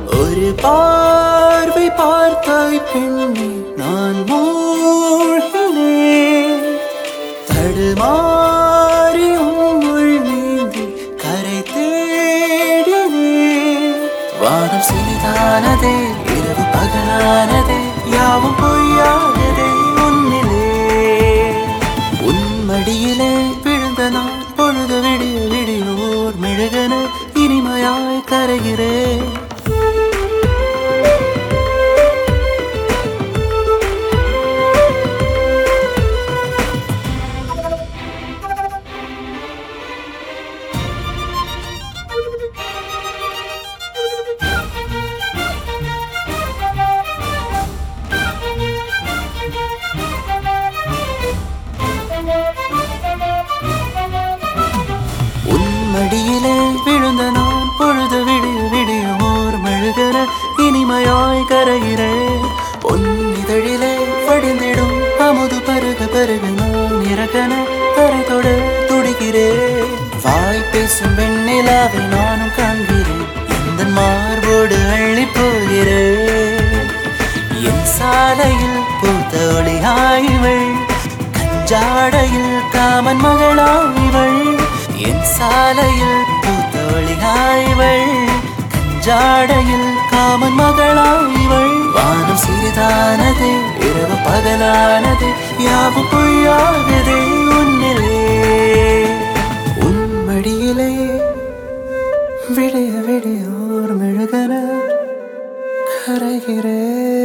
ஒரு பார்வை பார்த்தாய் பெண்ணே நான் மூழ்கினேன் தடுமாறி உன்னுள் நீந்தி கரை தேடினேன் வானம் சிறிதானதே இரவு பகலானதே யாவும் பொய்யானதே உன்னிலே உன் மடியிலே விழுந்த நான் பொழுது விடிய விடியோர் மெழுகன இனிமையாய் கரைகிறேன் உன் மடியிலே விழுந்த நான் பொழுது விடிய விடிய ஓர் மெழுகன இனிமையாய் கரைகிறேன் பொன் இதழிலே வடிந்திடும் அமுது பருக பருக நான் இறக்கன கரை தொட துடிக்கிறேன் வாய் பேசும் வெண்ணிலாவை நானும் காண்கிறேன் இந்த மார்போடு அள்ளி போகிறேன் என் சாலையில் பூத்த ஒளியாய்வள் கஞ்சாடையில் காமன் மகளாய்வள் என் சாலையில் பூத்த ஒளியாய்வள் கஞ்சாடையில் காமன் மகளாய்வள் வானம் சிறிதானது இரவு பகலானது யாவும் பொய்யாகதே உன்னிலே உன் மடியிலே விடிய விடியோர் மெழுகன கரைகிறே